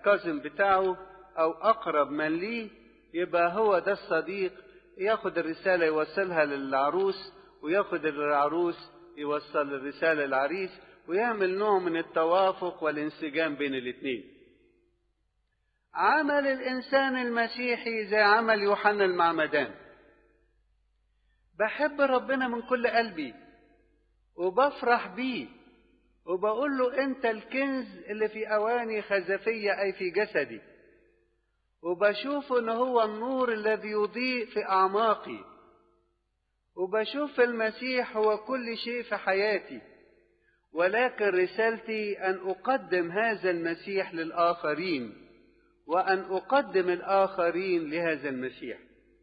الكازم بتاعه أو أقرب من ليه يبقى هو ده الصديق ياخد الرسالة يوصلها للعروس وياخد العروس يوصل الرسالة للعريس ويعمل نوع من التوافق والانسجام بين الاثنين عمل الإنسان المسيحي زي عمل يوحنا المعمدان بحب ربنا من كل قلبي وبفرح بيه وبقول له انت الكنز اللي في اواني خزفيه اي في جسدي وبشوف ان هو النور الذي يضيء في اعماقي وبشوف المسيح هو كل شيء في حياتي ولكن رسالتي ان اقدم هذا المسيح للاخرين وان اقدم الاخرين لهذا المسيح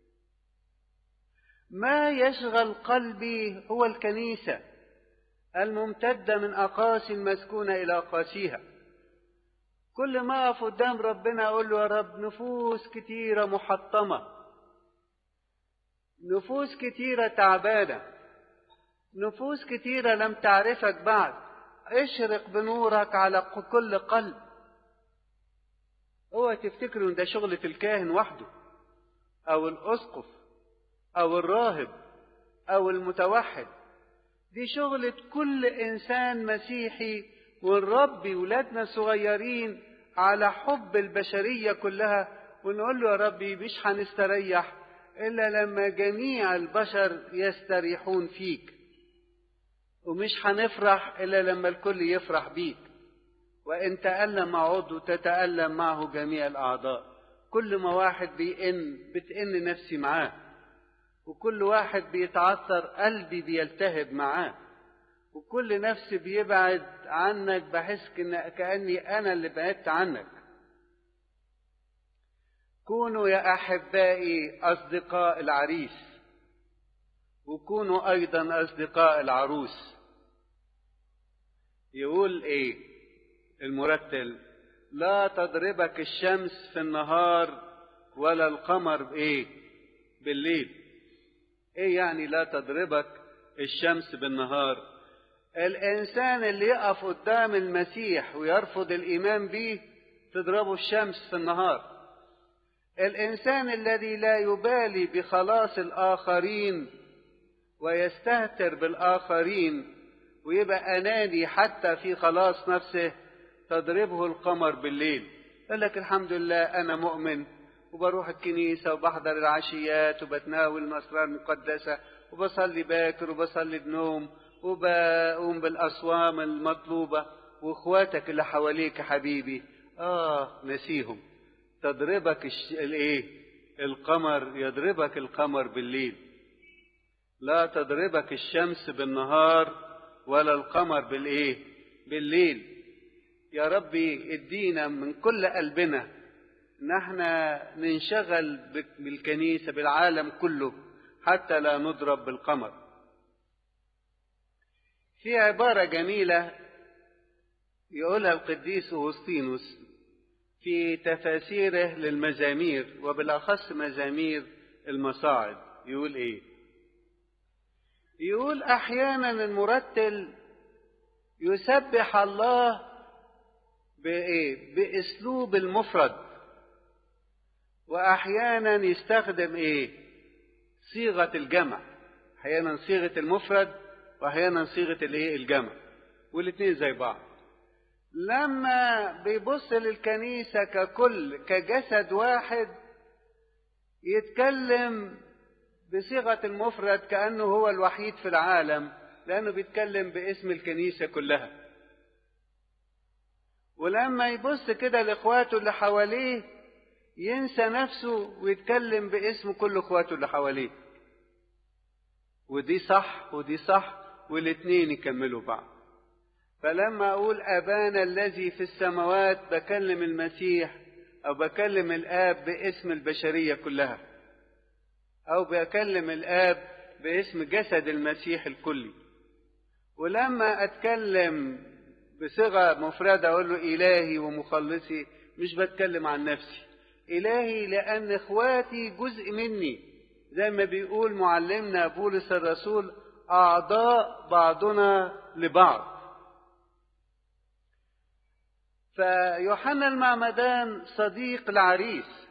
ما يشغل قلبي هو الكنيسه الممتده من اقاصي المسكونه الى اقاصيها كل ما اقف قدام ربنا اقول له يا رب نفوس كتيره محطمه نفوس كتيره تعبانه نفوس كتيره لم تعرفك بعد اشرق بنورك على كل قلب اوعى تفتكروا ان ده شغلة الكاهن وحده او الاسقف او الراهب او المتوحد دي شغلة كل انسان مسيحي ونربي ولادنا الصغيرين على حب البشرية كلها ونقول له يا ربي مش هنستريح إلا لما جميع البشر يستريحون فيك ومش هنفرح إلا لما الكل يفرح بيك وإن تألم عضو تتألم معه جميع الأعضاء كل ما واحد بيئن بتئن نفسي معاه وكل واحد بيتعثر قلبي بيلتهب معاه وكل نفس بيبعد عنك بحس كأني أنا اللي بعدت عنك كونوا يا أحبائي أصدقاء العريس وكونوا أيضا أصدقاء العروس يقول إيه المرتل لا تضربك الشمس في النهار ولا القمر بإيه بالليل إيه يعني لا تضربك الشمس بالنهار الإنسان اللي يقف قدام المسيح ويرفض الإيمان به تضربه الشمس في النهار الإنسان الذي لا يبالي بخلاص الآخرين ويستهتر بالآخرين ويبقى أناني حتى في خلاص نفسه تضربه القمر بالليل يقول لك الحمد لله أنا مؤمن وبروح الكنيسة وبحضر العشيات وبتناول الأسرار المقدسة وبصلي باكر وبصلي بنوم وبقوم بالأصوام المطلوبة وإخواتك اللي حواليك يا حبيبي آه نسيهم تضربك الش... الايه القمر يضربك القمر بالليل لا تضربك الشمس بالنهار ولا القمر بالايه بالليل يا ربي ادينا من كل قلبنا ان احنا ننشغل بالكنيسة بالعالم كله حتى لا نضرب بالقمر في عبارة جميلة يقولها القديس أغسطينوس في تفاسيره للمزامير وبالأخص مزامير المصاعد يقول إيه؟ يقول أحيانا المرتل يسبح الله بإيه؟ بأسلوب المفرد وأحيانا يستخدم إيه؟ صيغة الجمع أحيانا صيغة المفرد وأحيانا صيغة الإيه؟ الجمع والاثنين زي بعض لما بيبص للكنيسة ككل كجسد واحد يتكلم بصيغة المفرد كأنه هو الوحيد في العالم لأنه بيتكلم باسم الكنيسة كلها ولما يبص كده لإخواته اللي حواليه ينسى نفسه ويتكلم باسم كل إخواته اللي حواليه ودي صح ودي صح والاتنين يكملوا بعض فلما أقول أبانا الذي في السماوات بكلم المسيح أو بكلم الآب باسم البشرية كلها أو بكلم الآب باسم جسد المسيح الكلي ولما أتكلم بصيغة مفردة أقول له إلهي ومخلصي مش بتكلم عن نفسي إلهي لأن إخواتي جزء مني زي ما بيقول معلمنا بولس الرسول أعضاء بعضنا لبعض فيوحنا المعمدان صديق العريس